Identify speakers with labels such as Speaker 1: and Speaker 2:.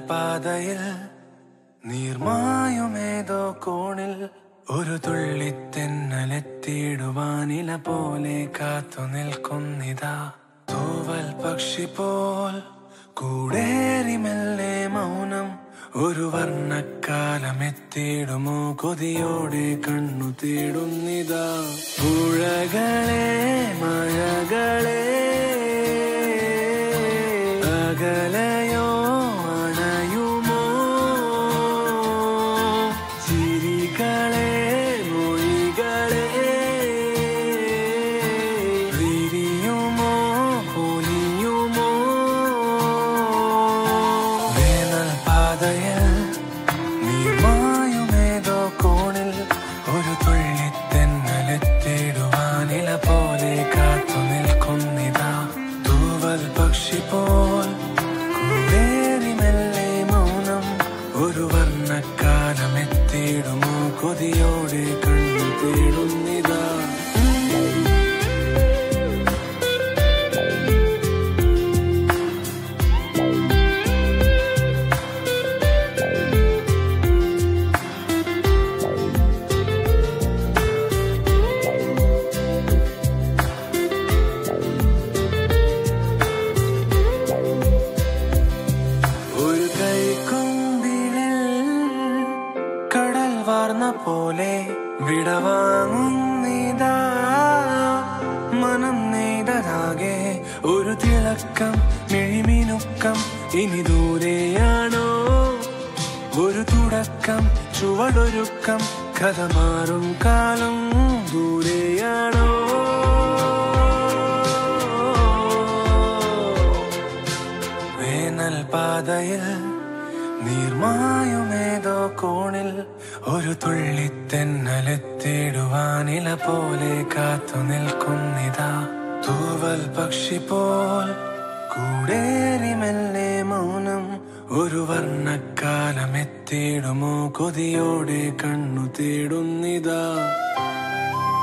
Speaker 1: പാതയിൽ നീർമായുമേതോ കോണിൽ ഒരു തുള്ളിത്തെന്നലെത്തിയിടുവാനില പോലെ കാത്തു നിൽക്കുന്നിതാ തൂവൽ പക്ഷി പോൽ കൂടേറി മെല്ലെ മൗനം ഒരു വർണ്ണക്കാലമെത്തിയിടുമോ കൊതിയോടെ കണ്ണു തേടുന്നിതാ പുഴകളെ മഴകളെ അകലയോ അണയുമോ ചിരികളെ മൊഴികളെ വിരിയുമോ പൊലിയുമോ വേനൽ പാതയിൽ നീമായുമേതോ കോണിൽ ഒരു തുള്ളിത്തെന്നലെത്തിടുവാനില പോലെ കാത്തു നിൽക്കുന്നിതാ തൂവൽ പക്ഷി പോൽ കൂടേറി മെല്ലെ മൗനം ഒരു വർണ്ണക്കാലമെത്തിയിടുമോ കൊതിയോടെ കണ്ണു തേടുന്നിതാ ഒരു കൈക്കുമ്പിളിൽ കടൽ വാർന്ന പോലെ വിടവാങ്ങുന്നിതാ മനം നെയ്തതാകെ ഒരു തിളക്കം മിഴിമിനുക്കം ഇനി ദൂരെയാണോ ഒരു തുടക്കം ചുവടൊരുക്കം കഥ മാറും കാലം ദൂരെയാണോ വേനൽ പാതയിൽ നീർമായുമേതോ കോണിൽ ഒരു തുള്ളിത്തെന്നലെത്തിടുവാനില പോലെ കാത്തു നിൽക്കുന്നിതാ തൂവൽ പക്ഷി പോൽ കൂടേറി മെല്ലെ മൗനം ഒരു വർണ്ണക്കാലമെത്തിയിടുമോ കൊതിയോടെ കണ്ണു തേടുന്നിതാ